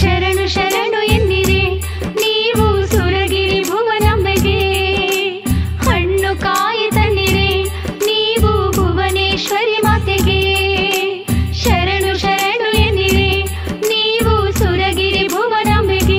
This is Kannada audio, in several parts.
ಶರಣು ಶರಣು ಎನ್ನಿರಿ ನೀವು ಸುರಗಿರಿ ಭುವನಂಬೆಗೆ ಹಣ್ಣು ಕಾಯಿ ತನ್ನಿರಿ ನೀವು ಭುವನೇಶ್ವರಿ ಮಾತೆಗೆ ಶರಣು ಶರಣು ಎನ್ನಿರಿ ನೀವು ಸುರಗಿರಿ ಭುವನಂಬೆಗೆ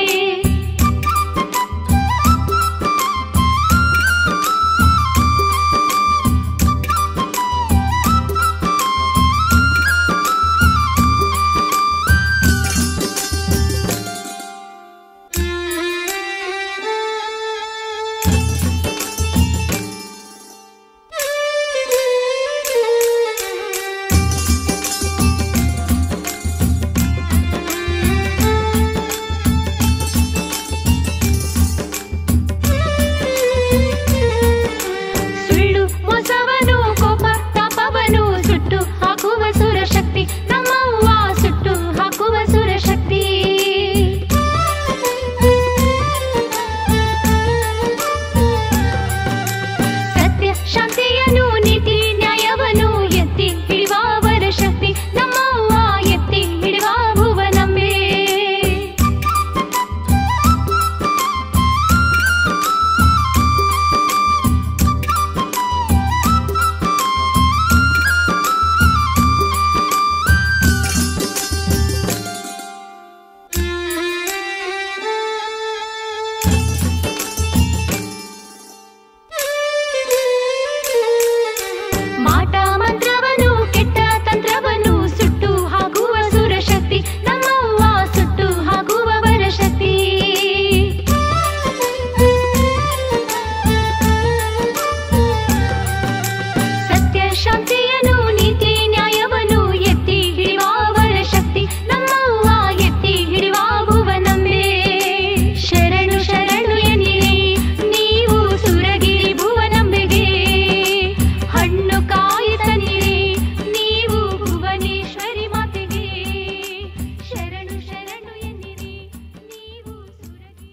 ಸುಳ್ಳು ಮೋಸವನು ಕೋಪ ತಾಪವನು ಸುಟ್ಟು ಹಾಕುವ ಸುರಶಕ್ತಿ ನಮ್ಮವ್ವ ಸುಟ್ಟು ಹಾಕುವ ಸುರಶಕ್ತಿ ಸತ್ಯ ಶಾಂತಿಯನು ನೀತಿ ನ್ಯಾಯವನ್ನು ಎತ್ತಿ ಹಿಡಿಯುವ ಅವರ ಶಕ್ತಿ ನಮ್ಮವ್ವ ಎತ್ತಿ ಹಿಡಿಯುವ ಭುವನಂಬೆ ಮಾಟ ಮಂತ್ರವನು ಕೆಟ್ಟ ತಂತ್ರವನ್ನು ಸುಟ್ಟು ಹಾಕುವ ಸುರಶಕ್ತಿ ನಮ್ಮವ್ವ ಸುಟ್ಟು ಹಾಕುವವರ ಶಕ್ತಿ ಸತ್ಯ ಶಾಂತಿಯನು ನೀತಿ ನ್ಯಾಯವನ್ನು ಎತ್ತಿ ಹಿಡಿಯುವ ಅವರ ಶಕ್ತಿ ನಮ್ಮವ್ವ ಎತ್ತಿ ಹಿಡಿಯುವ ಭುವನಂಬೆ ಶರಣು ಶರಣು ಎನ್ನಿರಿ ನೀವು ಸುರಗಿರಿ ಭುವನಂಬೆಗೆ ಹಣ್ಣು ಕಾಯಿ ತನ್ನಿರಿ ನೀವು ಭುವನೇಶ್ವರಿ ಮಾತೆಗೆ ಶರಣು ಶರಣು ಎನ್ನಿರಿ ನೀವು ಸುರಗಿರಿ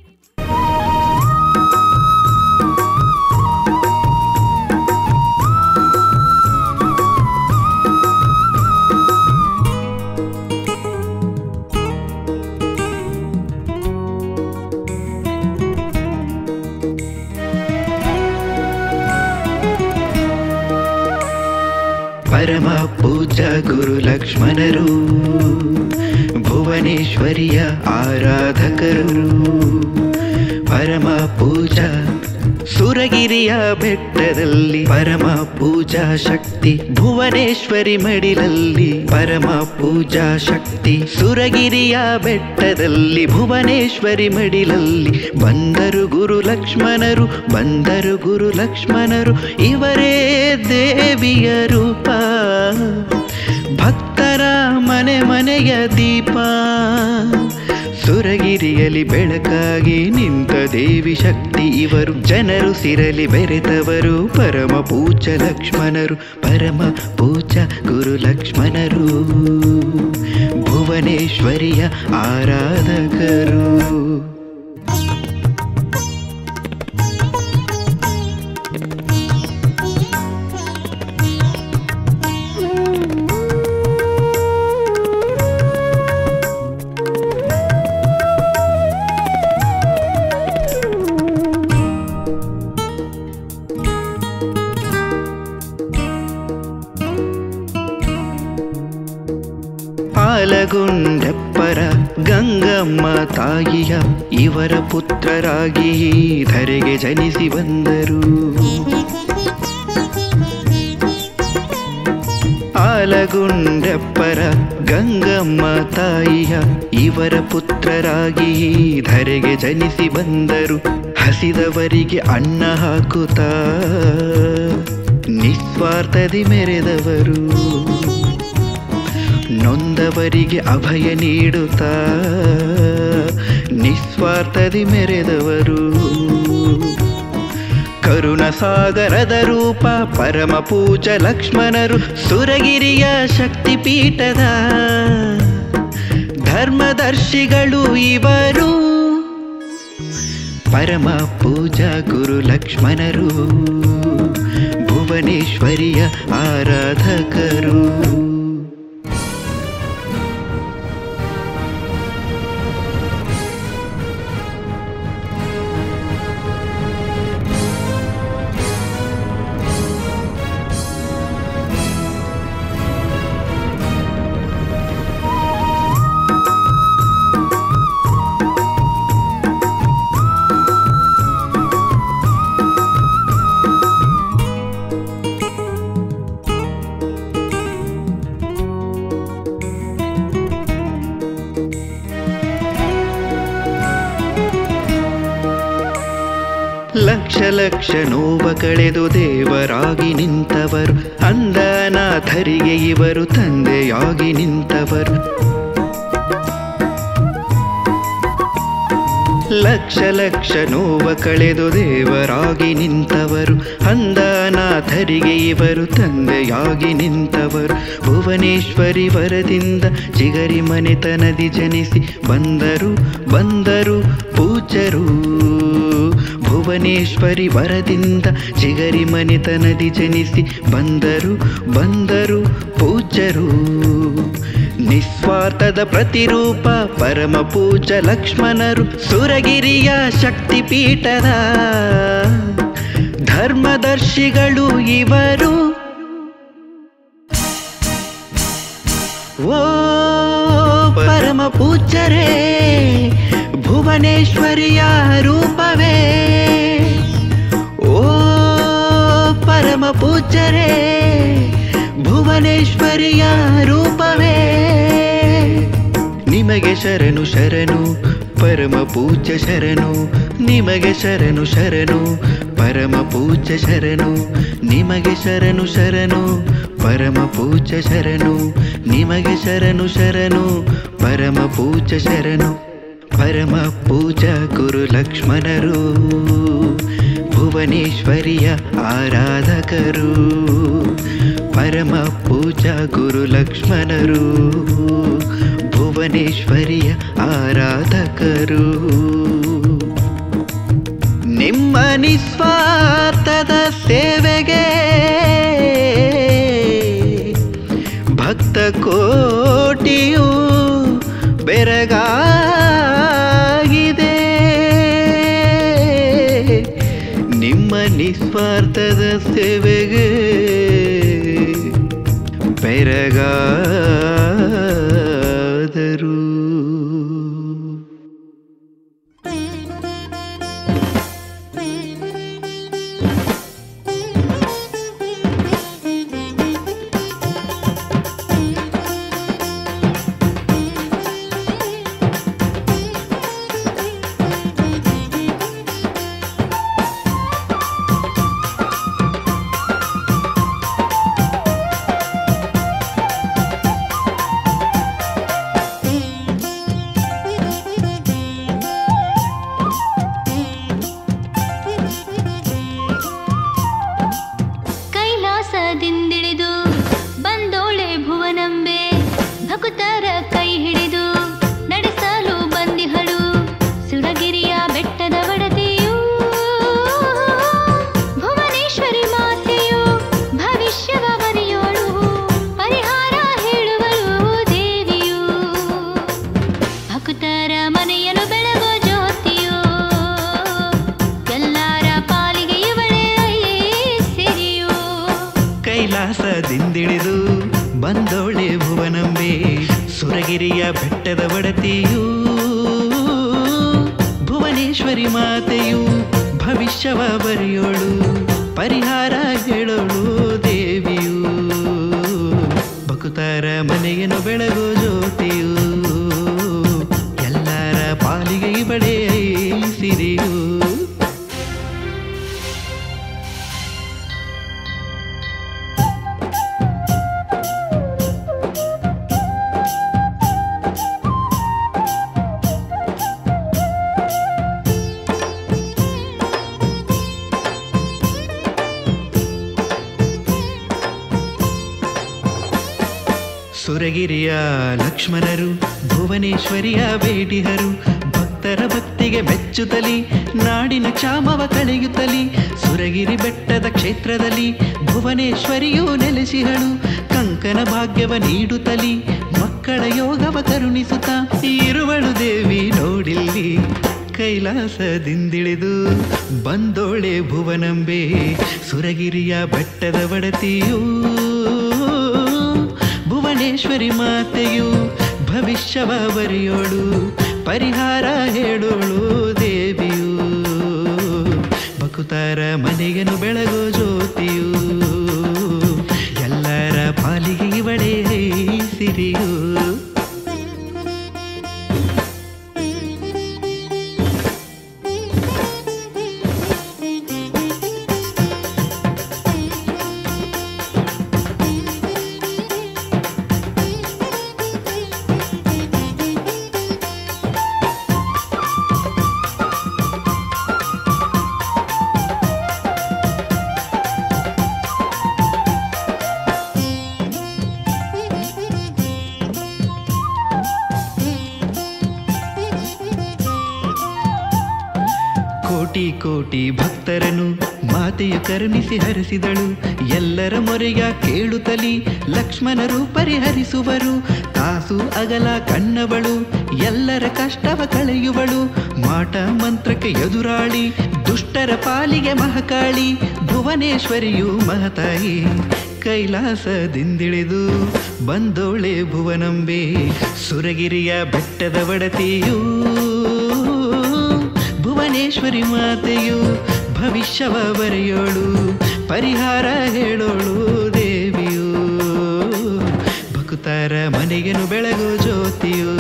ಪರಮ ಪೂಜ ಗುರು ಲಕ್ಷ್ಮಣರು ಭುವನೇಶ್ವರಿಯ ಆರಾಧಕರು ಪರಮ ಪೂಜಾ ಸುರಗಿರಿಯ ಬೆಟ್ಟದಲ್ಲಿ ಪರಮ ಪೂಜಾ ಶಕ್ತಿ ಭುವನೇಶ್ವರಿ ಮಡಿಲಲ್ಲಿ ಪರಮ ಪೂಜಾ ಶಕ್ತಿ ಸುರಗಿರಿಯ ಬೆಟ್ಟದಲ್ಲಿ ಭುವನೇಶ್ವರಿ ಮಡಿಲಲ್ಲಿ ಬಂದರು ಗುರು ಲಕ್ಷ್ಮಣರು ಬಂದರು ಗುರು ಲಕ್ಷ್ಮಣರು ಇವರೇ ದೇವಿಯ ರೂಪ ಭಕ್ತರ ಮನೆ ಮನೆಯ ದೀಪ ಸುರಗಿರಿಯಲಿ ಬೆಳಕಾಗಿ ನಿಂತ ದೇವಿ ಶಕ್ತಿ ಇವರು ಜನರು ಸಿರಲಿ ಬೆರೆತವರು ಪರಮ ಪೂಜ ಲಕ್ಷ್ಮಣರು ಪರಮ ಪೂಜ ಗುರು ಲಕ್ಷ್ಮಣರು ಭುವನೇಶ್ವರಿಯ ಆರಾಧಕರು ಆಲಗುಂಡಪ್ಪರ ಗಂಗಮ್ಮ ತಾಯಿಯ ಇವರ ಪುತ್ರರಾಗಿ ಈ ಧರೆಗೆ ಜನಿಸಿ ಬಂದರು ಆಲಗುಂಡಪ್ಪರ ಗಂಗಮ್ಮ ತಾಯಿಯ ಇವರ ಪುತ್ರರಾಗಿ ಈ ಧರೆಗೆ ಜನಿಸಿ ಬಂದರು ಹಸಿದವರಿಗೆ ಅನ್ನ ಹಾಕುತ್ತಾ ನಿಸ್ವಾರ್ಥದಿ ಮೆರೆದವರು ನೊಂದವರಿಗೆ ಅಭಯ ನೀಡುತ್ತಾ ನಿಸ್ವಾರ್ಥದಿ ಮೆರೆದವರು ಕರುಣ ಸಾಗರದ ರೂಪ ಪರಮ ಪೂಜ ಲಕ್ಷ್ಮಣರು ಸುರಗಿರಿಯ ಶಕ್ತಿಪೀಠದ ಧರ್ಮದರ್ಶಿಗಳು ಇವರು ಪರಮ ಪೂಜಾ ಗುರು ಲಕ್ಷ್ಮಣರು ಭುವನೇಶ್ವರಿಯ ಆರಾಧಕರು ಲಕ್ಷ ಲಕ್ಷ ನೋವ ಕಳೆದು ದೇವರಾಗಿ ನಿಂತವರು ಅಂದನಾಥರಿಗೆ ಇವರು ತಂದೆಯಾಗಿ ನಿಂತವರು ಲಕ್ಷ ಲಕ್ಷ ನೋವ ಕಳೆದು ದೇವರಾಗಿ ನಿಂತವರು ಅಂದನಾಥರಿಗೆ ಇವರು ತಂದೆಯಾಗಿ ನಿಂತವರು ಭುವನೇಶ್ವರಿ ವರದಿಂದ ಚಿಗರಿ ಮನೆತನದಿ ಜನಿಸಿ ಬಂದರು ಬಂದರು ಪೂಜರು ಭುವನೇಶ್ವರಿ ವರದಿಂದ ಚಿಗರಿ ಮನೆತನದಿ ಜನಿಸಿ ಬಂದರು ಬಂದರು ಪೂಜ್ಯರು ನಿಸ್ವಾರ್ಥದ ಪ್ರತಿರೂಪ ಪರಮ ಪೂಜ ಲಕ್ಷ್ಮಣರು ಸುರಗಿರಿಯ ಶಕ್ತಿಪೀಠದ ಧರ್ಮದರ್ಶಿಗಳು ಇವರು ಓ ಪರಮ ಪೂಜ್ಯರೇ ಭುವನೇಶ್ವರಿಯ ರೂಪವೇ ಓ ಪರಮ ಪೂಜ್ಯರೇ ಭುವನೇಶ್ವರಿಯ ರೂಪವೇ ನಿಮಗೆ ಶರಣು ಶರಣು ಪರಮ ಪೂಜ್ಯ ಶರಣು ನಿಮಗೆ ಶರಣು ಶರಣು ಪರಮ ಪೂಜ್ಯ ಶರಣು ನಿಮಗೆ ಶರಣು ಶರಣು ಪರಮ ಪೂಜ್ಯ ಶರಣು ನಿಮಗೆ ಶರಣು ಶರಣು ಪರಮ ಪೂಜ್ಯ ಶರಣು ಪರಮ ಪೂಜ ಗುರು ಲಕ್ಷ್ಮಣರು ಭುವನೇಶ್ವರಿಯ ಆರಾಧಕರು ಪರಮ ಪೂಜ ಗುರು ಲಕ್ಷ್ಮಣರು ಭುವನೇಶ್ವರಿಯ ಆರಾಧಕರು ನಿಮ್ಮ ನಿಸ್ವಾರ್ಥದ ಸೇವೆಗೆ ಭಕ್ತ ಕೋಟಿಯು ಬೆರಗಾಗಿದೆ ನಿಮ್ಮ ನಿಸ್ವಾರ್ಥದ ಸೇವೆಗೆ ಬೆರಗಾದರು ಕೈಲಾಸದಿಂದಿಳಿದು ಬಂದೋಳೆ ಭುವನಂಬೆ ಭಕುತರ ಕೈ ಹಿಡಿದು ನಡೆಸಲು ಬಂದಿಹಳು ಸುರಗಿರಿಯ ಬೆಟ್ಟದ ಒಡತಿಯು ಭುವನೇಶ್ವರಿ ಮಾತೆಯು ಭವಿಷ್ಯವ ಬರೆಯೋಳು ಪರಿಹಾರ ಹೇಳುವಳು ದೇವಿಯು ಭಕ್ತರ ಮನೆಯನ್ನು ಬೆಳಗೋ ಜ್ಯೋತಿಯು ಎಲ್ಲರ ಪಾಲಿಗೆ ಇವಳೇ ಸಿರಿಯು ಕೈಲಾಸದಿಂದಿಳಿದು ಬಂದೋಳೆ ಭುವನಂಬೆ ಸುರಗಿರಿಯ ಬೆಟ್ಟದ ಒಡತಿಯೂ ಭುವನೇಶ್ವರಿ ಮಾತೆಯು ಭವಿಷ್ಯವ ಬರೆಯೋಳು ಪರಿಹಾರ ಹೇಳೋಳು ದೇವಿಯು ಭಕ್ತರ ಮನೆಯನ್ನು ಬೆಳಗೋ ಜ್ಯೋತಿಯು ಎಲ್ಲರ ಪಾಲಿಗೆ ಇವಳೇ ಸಿರಿಯು ಸುರಗಿರಿಯ ಲಕ್ಷ್ಮಣರು ಭುವನೇಶ್ವರಿಯ ಬೇಟಿಹರು ಭಕ್ತರ ಭಕ್ತಿಗೆ ಮೆಚ್ಚುತ್ತಲಿ ನಾಡಿನ ಕ್ಷಾಮವ ಕಳೆಯುತ್ತಲಿ ಸುರಗಿರಿ ಬೆಟ್ಟದ ಕ್ಷೇತ್ರದಲ್ಲಿ ಭುವನೇಶ್ವರಿಯು ನೆಲೆಸಿಹಳು ಕಂಕನ ಭಾಗ್ಯವ ನೀಡುತ್ತಲಿ ಮಕ್ಕಳ ಯೋಗವ ಕರುಣಿಸುತ್ತ ಇರುವಳು ದೇವಿ ನೋಡಿಲ್ಲಿ ಕೈಲಾಸದಿಂದಿಳಿದು ಬಂದೋಳೆ ಭುವನಂಬೆ ಸುರಗಿರಿಯ ಬೆಟ್ಟದ ಒಡತಿಯೂ ಭುವನೇಶ್ವರಿ ಮಾತೆಯು ಭವಿಷ್ಯವ ಬರೆಯೋಳು ಪರಿಹಾರ ಹೇಳೋಳು ದೇವಿಯು ಭಕುತರ ಮನೆಯನ್ನು ಬೆಳಗೋ ಜ್ಯೋತಿಯು ಎಲ್ಲರ ಪಾಲಿಗೆ ಇವಳೇ ಸಿರಿಯು ಕೋಟಿ ಕೋಟಿ ಭಕ್ತರನು ಮಾತೆಯು ಕರುಣಿಸಿ ಹರಿಸಿದಳು ಎಲ್ಲರ ಮೊರೆಯ ಕೇಳುತ್ತಲಿ ಲಕ್ಷ್ಮಣರು ಪರಿಹರಿಸುವರು ತಾಸು ಅಗಲ ಕಣ್ಣವಳು ಎಲ್ಲರ ಕಷ್ಟವ ಕಳೆಯುವಳು ಮಾಟ ಮಂತ್ರಕ್ಕೆ ಎದುರಾಳಿ ದುಷ್ಟರ ಪಾಲಿಗೆ ಮಹಕಾಳಿ ಭುವನೇಶ್ವರಿಯು ಮಹತಾಯಿ ಕೈಲಾಸದಿಂದಿಳಿದು ಬಂದೋಳೆ ಭುವನಂಬೆ ಸುರಗಿರಿಯ ಬೆಟ್ಟದ ಒಡತಿಯೂ ಭುವನೇಶ್ವರಿ ಮಾತೆಯು ಭವಿಷ್ಯವ ಬರೆಯೋಳು ಪರಿಹಾರ ಹೇಳೋಳು ದೇವಿಯು ಭಕ್ತರ ಮನೆಗೆನು ಬೆಳಗೋ ಜ್ಯೋತಿಯು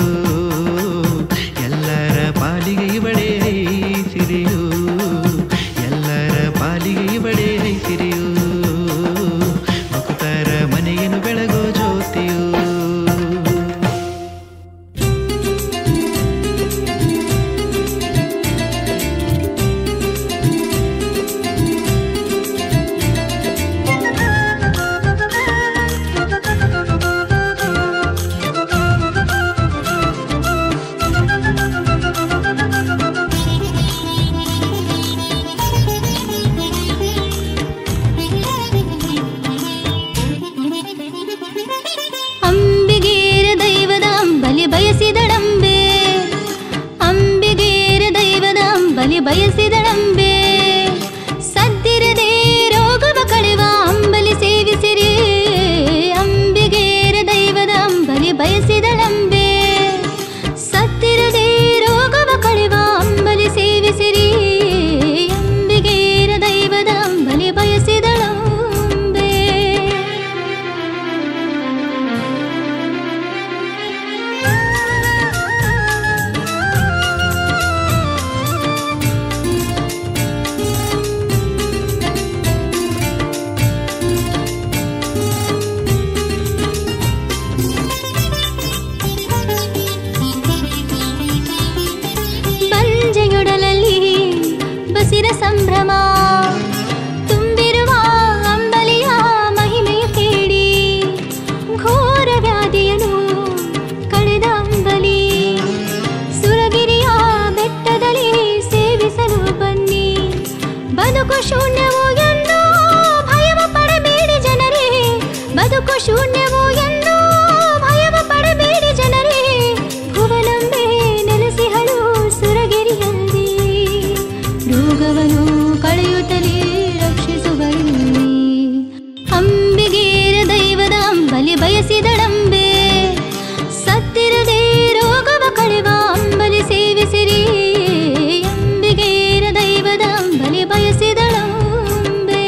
ಎಲ್ಲರ ಪಾಲಿಗೆ ಇವಳೇ ಸಿರಿಯು ಎಲ್ಲರ ಪಾಲಿಗೆ ಇವಳೇ ಸಿರಿಯು ಭಕ್ತರ ಮನೆಗೆನು ಬೆಳಗೋ ಜ್ಯೋತಿಯು ಅಂಬಿಗೇರ ದೈವದ ಅಂಬಲಿ ಬಯಸಿದಳಂಬೆ ಅಂಬಿಗೇರ ದೈವದ ಅಂಬಲಿ ಬಯಸಿದಳಂಬೆ ಸದ್ದಿರದೆ ರೋಗವ ಕಳೆವ ಅಂಬಲಿ ಸೇವಿಸಿರಿ ಅಂಬಿಗೇರ ದೈವದ ಅಂಬಲಿ ಬಯಸಿದಳಂಬೆ ಸತ್ತಿರದೆ ರೋಗವ ಕಳೆವ ಅಂಬಲಿ ಸೇವಿಸಿರಿ ಅಂಬಿಗೇರ ದೈವದ ಅಂಬಲಿ ಬಯಸಿದಳಂಬೆ ಬಂಜೆಯೊಡಲಲ್ಲಿ ಬಸಿರ ಸಂಭ್ರಮ ತುಂಬಿರುವ ಅಂಬಲಿಯ ಮಹಿಮೆಯ ಕೇಳಿ ಘೋರ ವ್ಯಾಧಿಯನು ಕಳೆದ ಅಂಬಲಿ ಸುರಗಿರಿಯ ಬೆಟ್ಟದಲ್ಲಿ ಸೇವಿಸಲು ಬನ್ನಿ ಬದುಕು ಶೂನ್ಯವು ಎಂದು ಭಯವ ಪಡಬೇಡಿ ಜನರೇ ಬದುಕು ಶೂನ್ಯವು ಎಂದು ಭಯವ ಪಡಬೇಡಿ ಜನರೇ ಭುವನಂಬೆ ನೆಲೆಸಿಹಳು ಸುರಗಿರಿಯಲ್ಲಿ ರೋಗವನ್ನು ಕಳೆಯುತ್ತಲೇ ರಕ್ಷಿಸುವಳು ಅಂಬಿಗೇರ ದೈವದ ಅಂಬಲಿ ಬಯಸಿದಳಂಬೆ ಸತ್ತಿರದೆ ರೋಗವ ಕಳೆವ ಅಂಬಲಿ ಸೇವಿಸಿರಿ ಅಂಬಿಗೇರ ದೈವದ ಅಂಬಲಿ ಬಯಸಿದಳಂಬೆ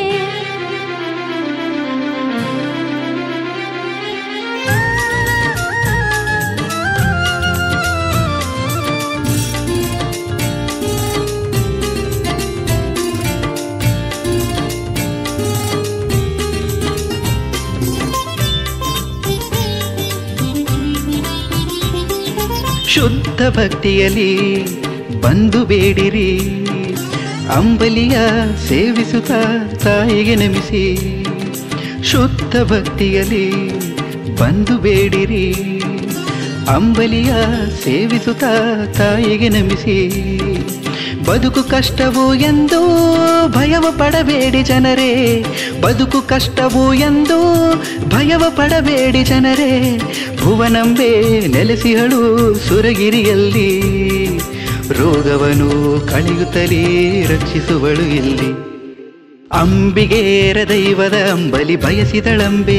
ಶುದ್ಧ ಭಕ್ತಿಯಲ್ಲಿ ಬಂದು ಬೇಡಿರಿ ಅಂಬಲಿಯ ಸೇವಿಸುತ್ತಾ ತಾಯಿಗೆ ನಮಿಸಿ ಶುದ್ಧ ಭಕ್ತಿಯಲ್ಲಿ ಬಂದು ಬೇಡಿರಿ ಅಂಬಲಿಯ ಸೇವಿಸುತ್ತಾ ತಾಯಿಗೆ ನಮಿಸಿ ಬದುಕು ಕಷ್ಟವು ಎಂದು ಭಯವ ಪಡಬೇಡಿ ಜನರೇ ಬದುಕು ಕಷ್ಟವು ಎಂದು ಭಯವ ಪಡಬೇಡಿ ಜನರೇ ಭುವನಂಬೆ ನೆಲೆಸಿಹಳು ಸುರಗಿರಿಯಲ್ಲಿ ರೋಗವನು ಕಳೆಯುತ್ತಲೇ ರಕ್ಷಿಸುವಳು ಇಲ್ಲಿ ಅಂಬಿಗೇರ ದೈವದ ಅಂಬಲಿ ಬಯಸಿದಳಂಬೆ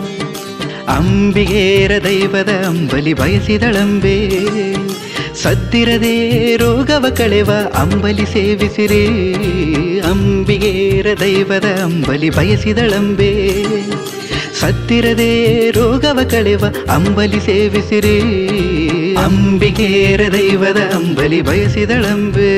ಅಂಬಿಗೇರ ದೈವದ ಅಂಬಲಿ ಬಯಸಿದಳಂಬೆ ಸದ್ದಿರದೆ ರೋಗವ ಕಳೆವ ಅಂಬಲಿ ಸೇವಿಸಿರಿ ಅಂಬಿಗೇರ ದೈವದ ಅಂಬಲಿ ಬಯಸಿದಳಂಬೆ ಸತ್ತಿರದೆ ರೋಗವ ಕಳೆವ ಅಂಬಲಿ ಸೇವಿಸಿರಿ ಅಂಬಿಗೇರ ದೈವದ ಅಂಬಲಿ ಬಯಸಿದಳಂಬೆ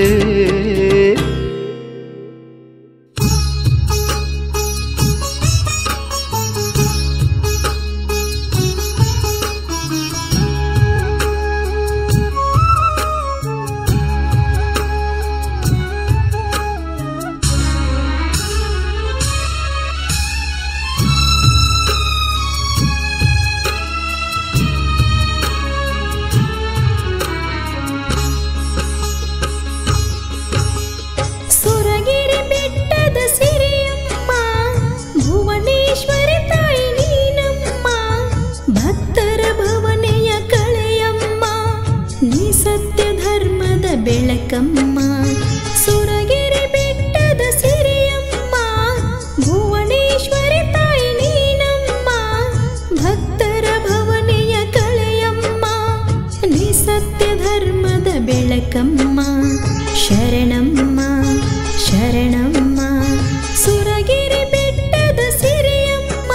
ಬೆಳಕಮ್ಮ ಸುರಗಿರಿ ಬೆಟ್ಟದ ಸಿರಿಯಮ್ಮ ಭುವನೇಶ್ವರಿ ತಾಯಿ ನೀನಮ್ಮ ಭಕ್ತರ ಭವನೆಯ ಕಳೆಯಮ್ಮ ನೀ ಸತ್ಯ ಧರ್ಮದ ಬೆಳಕಮ್ಮ ಶರಣಮ್ಮ ಶರಣಮ್ಮ ಸುರಗಿರಿ ಬೆಟ್ಟದ ಸಿರಿಯಮ್ಮ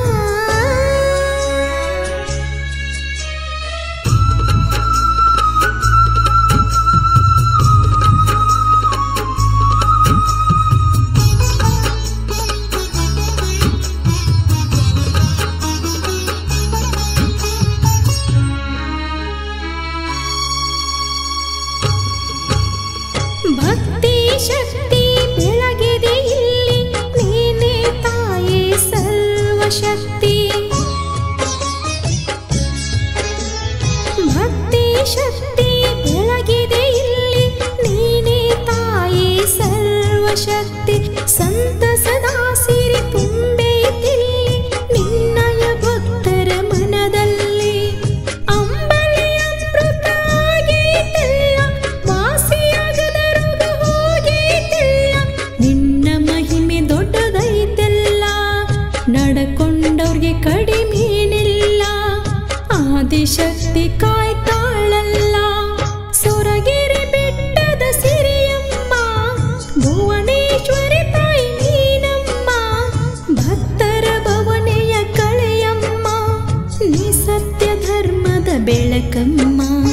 ಭಕ್ತಿ ಶಕ್ತಿ ಬೆಳಗಿದೆ ಇಲ್ಲಿ ನೀನೇ ತಾಯಿ ಸರ್ವಶಕ್ತಿ ಭಕ್ತಿ ಶಕ್ತಿ ಬೆಳಗಿದೆ ಇಲ್ಲಿ ನೀನೇ ತಾಯಿ ಸರ್ವಶಕ್ತಿ ಸಂತಸದ ಸಿರಿ ತುಂಬೈತಿಲ್ಲಿ ನಿನ್ನಯ ಭಕ್ತರ ಮನದಲ್ಲಿ ಅಂಬಲಿಯ ಅಮೃತ ಆಗೈತಿಲ್ಲ ವಾಸಿಯಾಗದ ರೋಗ ಹೋಗೈತಿಲ್ಲ ನಿನ್ನ ಮಹಿಮೆ ದೊಡ್ಡದೈತೆಲ್ಲ ನಡ್ಕೊಂಡವ್ರಿಗೆ ಕಡಿಮೆನಿಲ್ಲ ಆದಿಶಕ್ತಿ ಕಾಯ್ತಾಳಲ್ಲ ಸೊರಗಿರಿ ಬೆಟ್ಟದ ಸಿರಿಯಮ್ಮ ಭುವನೇಶ್ವರಿ ತಾಯಿ ನೀನಮ್ಮ ಭಕ್ತರ ಭವನೆಯ ಕಳೆಯಮ್ಮ ನೀ ಸತ್ಯ ಧರ್ಮದ ಬೆಳಕಮ್ಮ